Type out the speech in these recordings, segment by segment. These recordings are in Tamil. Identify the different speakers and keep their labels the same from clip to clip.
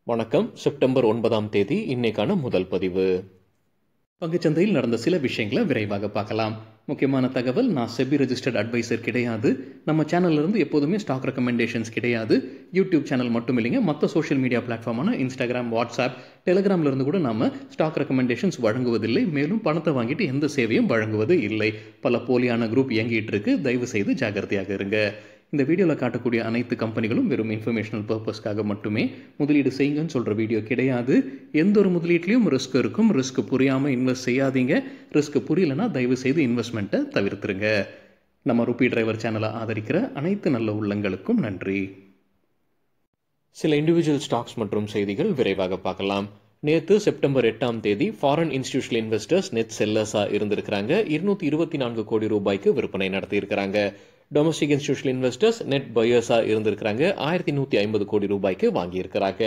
Speaker 1: வணக்கம் செப்டம்பர் ஒன்பதாம் தேதி இன்னைக்கான முதல் பதிவு பங்குச்சந்தையில் நடந்த சில விஷயங்களை விரைவாக பார்க்கலாம் முக்கியமான தகவல் நான் செபி ரெஜிஸ்டர்ட் அட்வைசர் கிடையாது நம்ம சேனல்ல இருந்து எப்போதுமே ஸ்டாக் ரெக்கமெண்டேஷன்ஸ் கிடையாது யூடியூப் சேனல் மட்டும் இல்லைங்க மற்ற சோஷியல் மீடியா பிளாட்ஃபார்மான இன்ஸ்டாகிராம் வாட்ஸ்அப் டெலிகிராம்ல இருந்து கூட நாம ஸ்டாக் ரெக்கமெண்டேஷன்ஸ் வழங்குவதில்லை மேலும் பணத்தை வாங்கிட்டு எந்த சேவையும் வழங்குவது இல்லை பல போலியான குரூப் இயங்கிட்டு இருக்கு தயவு செய்து ஜாகிரதையாக இருங்க இந்த வீடியோவில் காட்டக்கூடிய அனைத்து கம்பெனிகளும் வெறும் இன்ஃபர்மேஷனல் பர்பஸ்க்காக மட்டுமே முதலீடு செய்யுங்கன்னு சொல்கிற வீடியோ கிடையாது எந்த ஒரு முதலீட்லையும் ரிஸ்க் இருக்கும் ரிஸ்க் புரியாமல் இன்வெஸ்ட் செய்யாதீங்க ரிஸ்க் புரியலனா தயவு செய்து இன்வெஸ்ட்மெண்ட்டை தவிர்த்துருங்க நம்ம ருபி டிரைவர் சேனலை ஆதரிக்கிற அனைத்து நல்ல உள்ளங்களுக்கும் நன்றி சில இண்டிவிஜுவல் ஸ்டாக்ஸ் மற்றும் செய்திகள் விரைவாக பார்க்கலாம் நேற்று செப்டம்பர் எட்டாம் தேதி ஃபாரின் இன்ஸ்டிடியூஷனல் இன்வெஸ்டர்ஸ் நெட் செல்லர்ஸா இருந்திருக்கிறாங்க இருநூத்தி இருபத்தி நான்கு கோடி ரூபாய்க்கு விற்பனை நடத்தியிருக்கிறாங்க டொமஸ்டிக் இன்ஸ்டிடியூஷனல் இன்வெஸ்டர்ஸ் நெட் பையர்ஸா இருந்திருக்கிறாங்க ஆயிரத்தி நூத்தி ஐம்பது கோடி ரூபாய்க்கு வாங்கியிருக்கிறாங்க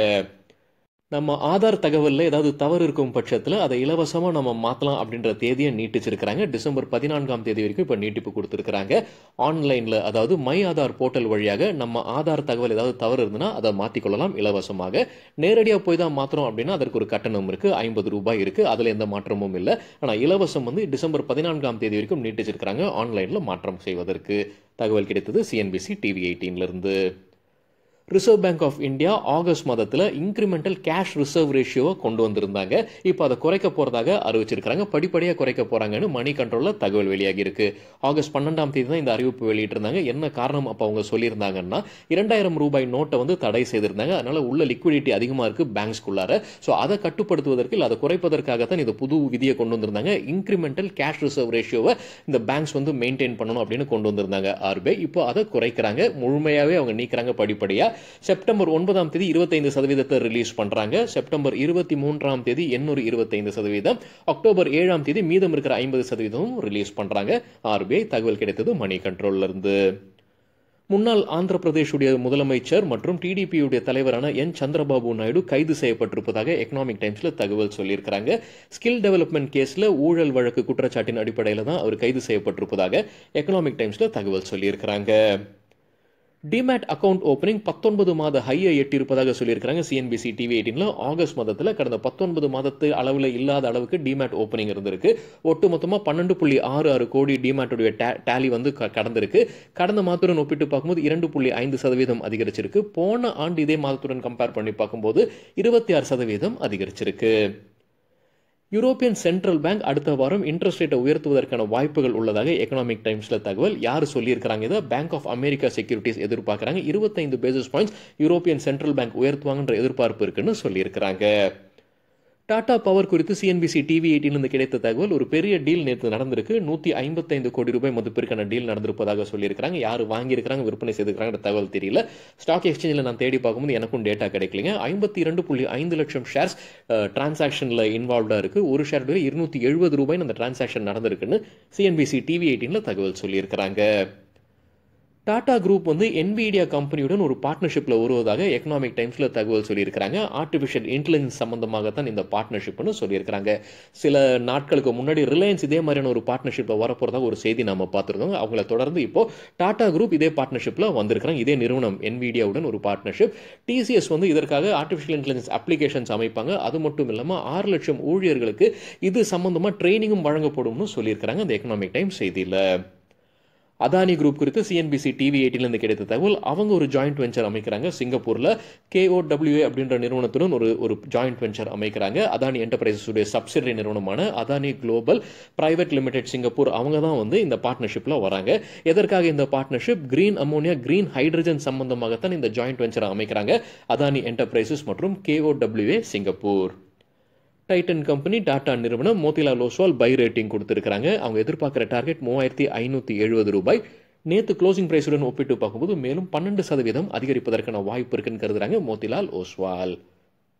Speaker 1: நம்ம ஆதார் தகவலில் ஏதாவது தவறு இருக்கும் பட்சத்தில் அதை இலவசமாக நம்ம மாற்றலாம் அப்படின்ற தேதியை நீட்டிச்சிருக்கிறாங்க டிசம்பர் பதினான்காம் தேதி வரைக்கும் இப்போ நீட்டிப்பு கொடுத்துருக்காங்க ஆன்லைனில் அதாவது மை ஆதார் போர்ட்டல் வழியாக நம்ம ஆதார் தகவல் ஏதாவது தவறு இருந்ததுன்னா அதை மாற்றிக்கொள்ளலாம் இலவசமாக நேரடியாக போய் தான் மாத்திரம் அப்படின்னா அதற்கு ஒரு கட்டணம் இருக்குது ஐம்பது ரூபாய் இருக்குது அதில் எந்த மாற்றமும் இல்லை ஆனால் இலவசம் வந்து டிசம்பர் பதினான்காம் தேதி வரைக்கும் நீட்டிச்சிருக்கிறாங்க ஆன்லைனில் மாற்றம் செய்வதற்கு தகவல் கிடைத்தது சிஎன்பிசி டிவி எயிட்டீன்லேருந்து Reserve Bank of India August மாதத்தில் இன்க்ரிமெண்டல் கேஷ் ரிசர்வ் ரேஷியோவை கொண்டு வந்திருந்தாங்க இப்போ அதை குறைக்க போகிறதாக அறிவிச்சிருக்காங்க படிப்படியாக குறைக்க போகிறாங்கன்னு மணி கண்ட்ரோலில் தகவல் வெளியாகி இருக்கு ஆகஸ்ட் பன்னெண்டாம் தேதி தான் இந்த அறிவிப்பு வெளியிட்டிருந்தாங்க என்ன காரணம் அப்போ அவங்க சொல்லியிருந்தாங்கன்னா இரண்டாயிரம் ரூபாய் நோட்டை வந்து தடை செய்திருந்தாங்க அதனால உள்ள லிக்விடிட்டி அதிகமாக இருக்கு பேங்க்ஸ்குள்ளார ஸோ அதை கட்டுப்படுத்துவதற்கு இல்லை அதை குறைப்பதற்காகத்தான் இந்த புது விதியை கொண்டு வந்திருந்தாங்க இன்க்ரிமெண்டல் கேஷ் ரிசர்வ் ரேஷியோவை இந்த பேங்க்ஸ் வந்து மெயின்டைன் பண்ணணும் அப்படின்னு கொண்டு வந்திருந்தாங்க ஆர்பிஐ இப்போ அதை குறைக்கிறாங்க முழுமையாகவே அவங்க நீக்கிறாங்க படிப்படியாக செப்டம்பர் ஒன்பதாம் தேதி இருபத்தைந்து சதவீதத்தை ரிலீஸ் பண்றாங்க செப்டம்பர் இருபத்தி மூன்றாம் தேதி எண்ணூறு இருபத்தைந்து சதவீதம் அக்டோபர் ஏழாம் தேதி மீதம் இருக்கிற ஐம்பது சதவீதமும் ரிலீஸ் பண்றாங்க ஆர்பிஐ தகவல் கிடைத்தது மணி கண்ட்ரோல்ல இருந்து முன்னாள் ஆந்திர பிரதேஷுடைய முதலமைச்சர் மற்றும் டிடிபியுடைய தலைவரான என் சந்திரபாபு நாயுடு கைது செய்யப்பட்டிருப்பதாக எக்கனாமிக் டைம்ஸ்ல தகவல் சொல்லியிருக்கிறாங்க ஸ்கில் டெவலப்மெண்ட் கேஸ்ல ஊழல் வழக்கு குற்றச்சாட்டின் அடிப்படையில் தான் அவர் கைது செய்யப்பட்டிருப்பதாக எக்கனாமிக் டைம்ஸ்ல தகவல் சொல்லியிருக்கிறாங்க டிமேட் அக்கவுண்ட் ஓப்பனிங் பத்தொன்பது மாத ஹையை எட்டியிருப்பதாக சொல்லியிருக்காங்க சிஎன்பிசி டிவி எயிட்டீன்ல ஆகஸ்ட் மாதத்தில் கடந்த பத்தொன்பது மாதத்து அளவில் இல்லாத அளவுக்கு டிமேட் ஓப்பனிங் இருந்திருக்கு ஒட்டுமொத்தமாக பன்னெண்டு புள்ளி ஆறு ஆறு கோடி டிமேட்டுடைய டேலி வந்து கடந்திருக்கு கடந்த மாதத்துடன் ஒப்பிட்டு பார்க்கும்போது இரண்டு புள்ளி ஐந்து சதவீதம் அதிகரிச்சிருக்கு போன ஆண்டு இதே மாதத்துடன் கம்பேர் பண்ணி பார்க்கும்போது இருபத்தி ஆறு சதவீதம் அதிகரிச்சிருக்கு யூரோப்பியன் சென்ட்ரல் பேங்க் அடுத்த வாரம் இன்ட்ரெஸ்ட் ரேட்டை உயர்த்துவதற்கான வாய்ப்புகள் உள்ளதாக எக்கனாமிக் டைம்ஸ்ல தகவல் யார் சொல்லியிருக்கிறாங்க இதை பேங்க் ஆஃப் அமெரிக்கா செக்யூரிட்டிஸ் எதிர்பார்க்குறாங்க இருபத்தைந்து basis points European Central Bank உயர்த்துவாங்கன்ற எதிர்பார்ப்பு இருக்குன்னு சொல்லியிருக்கிறாங்க டாடா பவர் குறித்து சிஎன்பிசி டிவி எயிட்டிலிருந்து கிடைத்த தகவல் ஒரு பெரிய டீல் நேற்று நடந்திருக்கு நூற்றி ஐம்பத்தைந்து கோடி ரூபாய் மதிப்பிற்கான டீல் நடந்திருப்பதாக சொல்லியிருக்காங்க யார் வாங்கியிருக்கிறாங்க விற்பனை செய்திருக்கிறாங்க தகவல் தெரியல ஸ்டாக் எக்ஸ்சேஞ்சில் நான் தேடி பார்க்கும்போது எனக்கும் டேட்டா கிடைக்கலைங்க ஐம்பத்தி இரண்டு புள்ளி ஐந்து லட்சம் ஷேர்ஸ் டிரான்சாக்ஷனில் இன்வால்வ்டாக இருக்குது ஒரு ஷேர் இருநூத்தி எழுபது ரூபாய் அந்த டிரான்சாக்ஷன் நடந்திருக்குன்னு சிஎன்பிசி டிவி எயிட்டீனில் தகவல் சொல்லியிருக்கிறாங்க டாடா குரூப் வந்து என்விடியா கம்பெனியுடன் ஒரு பார்ட்னர்ஷிப்பில் வருவதாக எக்கனாமிக் டைம்ஸில் தகவல் சொல்லியிருக்கிறாங்க ஆர்டிஃபிஷியல் இன்டெலிஜென்ஸ் சம்பந்தமாகத்தான் இந்த பார்ட்னர்ஷிப்னு சொல்லியிருக்கிறாங்க சில நாட்களுக்கு முன்னாடி ரிலையன்ஸ் இதே மாதிரியான ஒரு பார்ட்னர்ஷிப்பில் வரப்போகிறதாக ஒரு செய்தி நம்ம பார்த்துருந்தோம் அவங்கள தொடர்ந்து இப்போ டாடா குரூப் இதே பார்ட்னர்ஷிப்பில் வந்திருக்கிறாங்க இதே நிறுவனம் என்விடியாவுடன் ஒரு பார்ட்னர்ஷிப் டிசிஎஸ் வந்து இதற்காக ஆர்டிஃபிஷியல் இன்டெலிஜென்ஸ் அப்ளிகேஷன்ஸ் அமைப்பாங்க அது மட்டும் இல்லாமல் ஆறு லட்சம் ஊழியர்களுக்கு இது சம்பந்தமாக ட்ரைனிங்கும் வழங்கப்படும்னு சொல்லியிருக்கிறாங்க அந்த எக்கனாமிக் டைம் செய்தியில் அதானி குரூப் குறித்து சிஎன்பிசி டிவி எயிட்டிலேருந்து கிடைத்த தகவல் அவங்க ஒரு ஜாயிண்ட் வெஞ்சர் அமைக்கிறாங்க சிங்கப்பூரில் கேஓடபிள்யூஏ அப்படின்ற நிறுவனத்துடன் ஒரு ஒரு ஜாயிண்ட் வெஞ்சர் அமைக்கிறாங்க அதானி என்டர்பிரைசஸ் உடைய சப்சிடரி நிறுவனமான Adani Global Private Limited Singapore அவங்க தான் வந்து இந்த பார்ட்னர்ஷிப்பில் வராங்க எதற்காக இந்த partnership green ammonia green hydrogen சம்பந்தமாகத்தான் இந்த ஜாயிண்ட் வெஞ்சரை அமைக்கிறாங்க அதானி என்டர்பிரைசஸ் மற்றும் K O W A Singapore Titan company Tata நிறுவனம் மோதிலால் ஓஸ்வால் பை ரேட்டிங் கொடுத்துருக்காங்க அவங்க எதிர்பார்க்குற டார்கெட் மூவாயிரத்தி ஐநூற்றி எழுபது ரூபாய் நேற்று க்ளோசிங் பிரைஸுடன் ஒப்பிட்டு பார்க்கும்போது மேலும் பன்னெண்டு சதவீதம் அதிகரிப்பதற்கான வாய்ப்பு இருக்குன்னு கருதுறாங்க மோதிலால் ஓஸ்வால்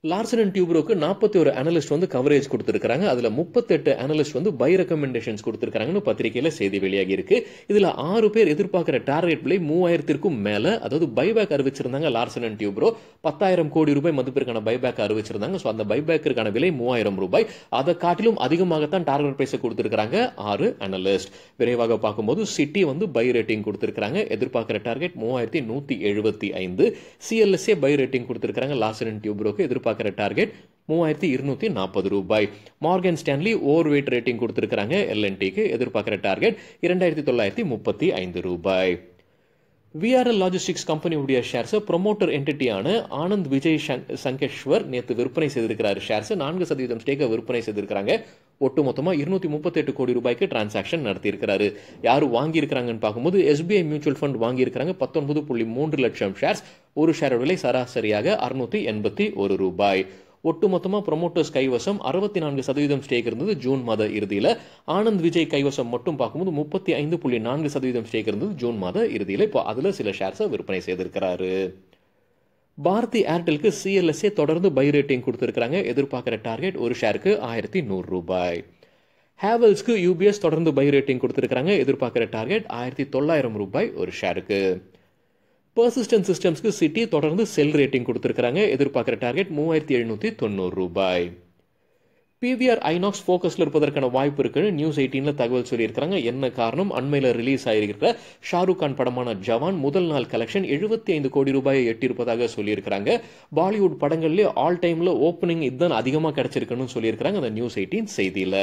Speaker 1: லார்சன் அண்ட் டியூப்ரோக்கு நாற்பத்தி ஒரு அனலிஸ்ட் வந்து கவரேஜ் கொடுத்துருக்காங்க அதில் முப்பத்தெட்டு அனலிஸ்ட் வந்து பை ரெக்கமெண்டேஷன்ஸ் கொடுத்துருக்காங்கன்னு பத்திரிகையில் செய்தி வெளியாகி இருக்கு இதில் ஆறு பேர் எதிர்பார்க்குற டார்கெட் விலை மூவாயிரத்திற்கும் மேலே அதாவது பைபேக் அறிவிச்சிருந்தாங்க லார்சன் அண்ட் டியூப்ரோ பத்தாயிரம் கோடி ரூபாய் மதிப்பிற்கான பைபேக் அறிவிச்சிருந்தாங்க ஸோ அந்த பைபேக்கிற்கான விலை மூவாயிரம் ரூபாய் அதை காட்டிலும் அதிகமாகத்தான் டார்கெட் பிரைஸை கொடுத்துருக்காங்க ஆறு அனலிஸ்ட் விரைவாக பார்க்கும்போது சிட்டி வந்து பை ரேட்டிங் கொடுத்துருக்காங்க எதிர்பார்க்குற டார்கெட் மூவாயிரத்தி நூற்றி எழுபத்தி ஐந்து சிஎல்எஸ்ஏ பை ரேட்டிங் கொடுத்துருக்காங்க லார்சன் அண்ட் டியூப்ரோக்கு எதிர்பார்க்குற டார்கெட் மூவாயிரத்தி இருநூத்தி நாற்பது ரூபாய் Morgan Stanley overweight rating கொடுத்துருக்காங்க எல்என்டிக்கு எதிர்பார்க்குற டார்கெட் இரண்டாயிரத்தி தொள்ளாயிரத்தி முப்பத்தி ஐந்து ரூபாய் விஆர்எல் லாஜிஸ்டிக்ஸ் கம்பெனியுடைய ஷேர்ஸை ப்ரொமோட்டர் என்டிட்டியான ஆனந்த் விஜய் சங்கேஸ்வர் நேற்று விற்பனை செய்திருக்கிறார் ஷேர்ஸ் நான்கு சதவீதம் ஸ்டேக்கை விற்பனை செய்திருக்கிறாங்க ஒட்டு மொத்தமாக இருநூத்தி முப்பத்தெட்டு கோடி ரூபாய்க்கு டிரான்சாக்ஷன் நடத்தியிருக்கிறாரு யார் வாங்கியிருக்கிறாங்கன்னு பார்க்கும்போது எஸ்பிஐ மியூச்சுவல் ஃபண்ட் வாங்கியிருக்கிறாங்க பத்தொன்பது புள்ளி மூன்று லட்சம் ஷேர்ஸ் ஒரு ஷேர் விலை சராசரியாக அறுநூத்தி எண்பத்தி ஒரு ரூபாய் ஒட்டுமொத்தமாக ப்ரொமோட்டர்ஸ் கைவசம் அறுபத்தி நான்கு சதவீதம் ஸ்டேக் இருந்தது ஜூன் மாத இறுதியில் ஆனந்த் விஜய் கைவசம் மட்டும் பார்க்கும்போது முப்பத்தி ஐந்து புள்ளி நான்கு சதவீதம் ஸ்டேக் இருந்தது ஜூன் மாத இறுதியில் இப்போ அதில் சில ஷேர்ஸை விற்பனை செய்திருக்கிறாரு பாரதி ஏர்டெலுக்கு சிஎல்எஸ்ஏ தொடர்ந்து பை ரேட்டிங் கொடுத்துருக்காங்க எதிர்பார்க்குற டார்கெட் ஒரு ஷேருக்கு ஆயிரத்தி நூறு ரூபாய் ஹேவல்ஸ்க்கு யூபிஎஸ் தொடர்ந்து பை ரேட்டிங் கொடுத்துருக்காங்க எதிர்பார்க்குற டார்கெட் ஆயிரத்தி தொள்ளாயிரம் ரூபாய் ஒரு ஷேருக்கு பர்சிஸ்டன்ட் சிஸ்டம்ஸ்க்கு சிட்டி தொடர்ந்து செல் ரேட்டிங் கொடுத்துருக்காங்க எதிர்பார்க்குற டார்கெட் மூவாயிரத்தி எழுநூற்றி தொண்ணூறு ரூபாய் பிவிஆர் ஐநாக்ஸ் ஃபோக்கஸில் இருப்பதற்கான வாய்ப்பு இருக்குன்னு நியூஸ் எயிட்டீனில் தகவல் சொல்லியிருக்காங்க என்ன காரணம் அண்மையில் ரிலீஸ் ஆகிருக்கிற ஷாருக் கான் படமான ஜவான் முதல் நாள் கலெக்ஷன் எழுபத்தி ஐந்து கோடி ரூபாயை எட்டியிருப்பதாக சொல்லியிருக்கிறாங்க பாலிவுட் படங்கள்லேயே ஆல் டைமில் ஓப்பனிங் இதுதான் அதிகமாக கிடைச்சிருக்குன்னு சொல்லியிருக்கிறாங்க அந்த நியூஸ் எயிட்டீன் செய்தியில்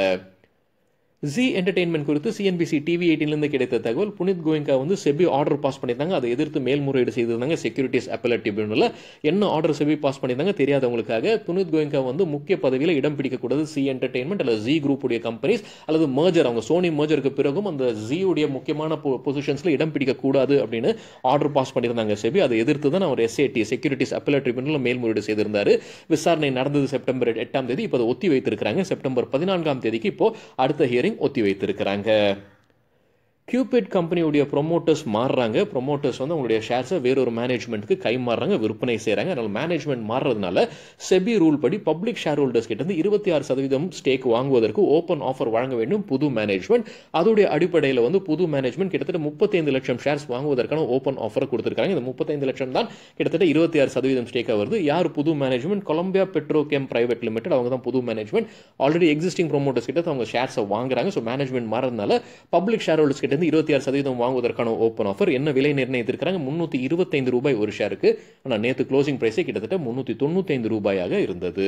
Speaker 1: ஜி என்டர்டைன்மெண்ட் குறித்து சிஎன்பிசி டிவி எயிட்டிலிருந்து கிடைத்த தகவல் புனித் கோயங்கா வந்து செபி ஆர்டர் பாஸ் பண்ணியிருந்தாங்க அதை எதிர்த்து மேல்முறையீடு செய்திருந்தாங்க செக்யூரிட்டிஸ் அப்பலட் ட்ரிபியூனலில் என்ன ஆர்டர் செபி பாஸ் பண்ணியிருந்தாங்க தெரியாதவங்களுக்காக புனித் கோயங்கா வந்து முக்கிய பதவியில் இடம் பிடிக்கக்கூடாது சி என்டர்டைன்மெண்ட் அல்லது ஜி குரூப் உடைய கம்பெனிஸ் அல்லது மர்ஜர் அவங்க சோனி மர்ஜருக்கு பிறகும் அந்த ஜி உடைய முக்கியமான பொசிஷன்ஸில் இடம் பிடிக்கக்கூடாது அப்படின்னு ஆர்டர் பாஸ் பண்ணியிருந்தாங்க செபி அதை எதிர்த்து தான் அவர் எஸ்ஏடி செக்யூரிட்டிஸ் அப்பலட் ட்ரிபியூனலில் மேல்முறையீடு செய்திருந்தார் விசாரணை நடந்தது செப்டம்பர் எட்டாம் தேதி இப்போ அதை ஒத்தி வைத்திருக்கிறாங்க செப்டம்பர் பதினான்காம் தேதிக்கு இப்போ அடுத்த ஹியரிங் ஒத்தி வைத்திருக்கிறாங்க கியூபிட் கம்பெனியுடைய ப்ரொமோட்டர்ஸ் மாறுறாங்க ப்ரொமோட்டர்ஸ் வந்து அவங்களுடைய ஷேர்ஸை வேறொரு மேனேஜ்மெண்ட்டுக்கு கை மாறுறாங்க விற்பனை செய்கிறாங்க அதனால் மேனேஜ்மெண்ட் மாறுறதுனால செபி ரூல் படி பப்ளிக் ஷேர் ஹோல்டர்ஸ் கிட்ட இருந்து இருபத்தி ஆறு சதவீதம் ஸ்டேக் வாங்குவதற்கு ஓப்பன் ஆஃபர் வழங்க வேண்டும் புது மேனேஜ்மெண்ட் அதோடைய அடிப்படையில் வந்து புது மேனேஜ்மெண்ட் கிட்டத்தட்ட முப்பத்தைந்து லட்சம் ஷேர்ஸ் வாங்குவதற்கான ஓப்பன் ஆஃபர் கொடுத்துருக்காங்க இந்த முப்பத்தைந்து லட்சம் தான் கிட்டத்தட்ட இருபத்தி ஆறு சதவீதம் ஸ்டேக்காக வருது யார் புது management Colombia Petrochem Private Limited அவங்க தான் புது மேனேஜ்மெண்ட் ஆல்ரெடி எக்ஸிஸ்டிங் ப்ரொமோட்டர்ஸ் கிட்ட அவங்க ஷேர்ஸை வாங்குறாங்க ஸோ மேனேஜ்மெண்ட் மாறதுனால பப்ளிக் ஷேர் ஹோல்டர்ஸ் கிட்ட இருந்து இருபத்தி ஆறு சதவீதம் வாங்குவதற்கான ஓப்பன் ஆஃபர் என்ன விலை நிர்ணயித்திருக்கிறாங்க முன்னூற்றி இருபத்தைந்து ரூபாய் ஒரு ஷேருக்கு ஆனால் நேற்று க்ளோசிங் ப்ரைஸே கிட்டத்தட்ட முன்னூற்றி தொண்ணூத்தைந்து ரூபாயாக இருந்தது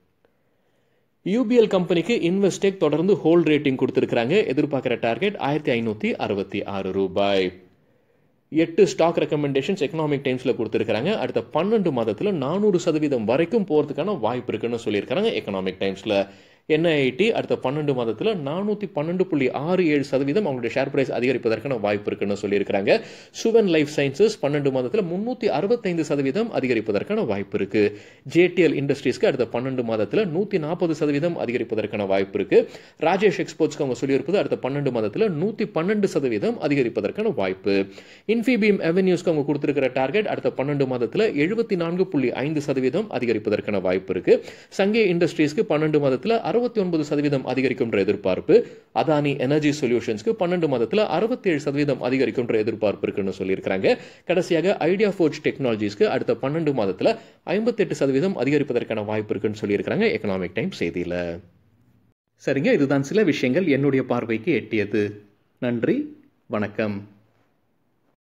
Speaker 1: யூபிஎல் கம்பெனிக்கு இன்வெஸ்டேக் தொடர்ந்து ஹோல்ட் ரேட்டிங் கொடுத்துருக்காங்க எதிர்பார்க்குற டார்கெட் ஆயிரத்தி ஐநூற்றி அறுபத்தி ஆறு ரூபாய் எட்டு ஸ்டாக் ரெக்கமெண்டேஷன்ஸ் எக்கனாமிக் டைம்ஸில் கொடுத்துருக்காங்க அடுத்த பன்னெண்டு மாதத்தில் நானூறு சதவீதம் வரைக்கும் போகிறதுக்கான வாய்ப்பு இருக்குன்னு சொல்லியிருக்காங்க எக்கனாமிக் டைம்ஸில் என்ஐஐடி அடுத்த பன்னெண்டு மாதத்தில் நானூற்றி பன்னெண்டு புள்ளி ஆறு ஏழு சதவீதம் அவங்களுடைய ஷேர் பிரைஸ் அதிகரிப்பதற்கான வாய்ப்பு இருக்குன்னு சொல்லியிருக்காங்க சுவன் லைஃப் சயின்சஸ் பன்னெண்டு மாதத்தில் முன்னூற்றி அறுபத்தைந்து சதவீதம் அதிகரிப்பதற்கான வாய்ப்பு இருக்கு ஜேடிஎல் இண்டஸ்ட்ரீஸ்க்கு அடுத்த பன்னெண்டு மாதத்தில் நூற்றி நாற்பது சதவீதம் அதிகரிப்பதற்கான வாய்ப்பு இருக்கு ராஜேஷ் எக்ஸ்போர்ட்ஸ்க்கு அவங்க சொல்லியிருப்பது அடுத்த பன்னெண்டு மாதத்தில் நூற்றி பன்னெண்டு சதவீதம் அதிகரிப்பதற்கான வாய்ப்பு இன்ஃபிபீம் அவென்யூஸ்க்கு அவங்க கொடுத்திருக்கிற டார்கெட் அடுத்த பன்னெண்டு மாதத்தில் எழுபத்தி நான்கு புள்ளி ஐந்து சதவீதம் அதிகரிப்பதற்கான வாய்ப்பு இருக்கு சங்கே இண்டஸ்ட்ரீஸ்க்கு பன்னெண்டு மாதத்தில் அறுபத்தி ஒன்பது சதவீதம் அதிகரிக்கும்ன்ற எதிர்பார்ப்பு அதானி எனர்ஜி சொல்யூஷன்ஸ்க்கு பன்னெண்டு மாதத்தில் அறுபத்தி ஏழு சதவீதம் அதிகரிக்கும்ன்ற எதிர்பார்ப்பு இருக்குன்னு சொல்லியிருக்காங்க கடைசியாக ஐடியா ஃபோர்ஜ் டெக்னாலஜிஸ்க்கு அடுத்த பன்னெண்டு மாதத்தில் ஐம்பத்தெட்டு சதவீதம் அதிகரிப்பதற்கான வாய்ப்பு இருக்குன்னு சொல்லியிருக்காங்க எக்கனாமிக் டைம் செய்தியில் சரிங்க இதுதான் சில விஷயங்கள் என்னுடைய பார்வைக்கு எட்டியது நன்றி வணக்கம்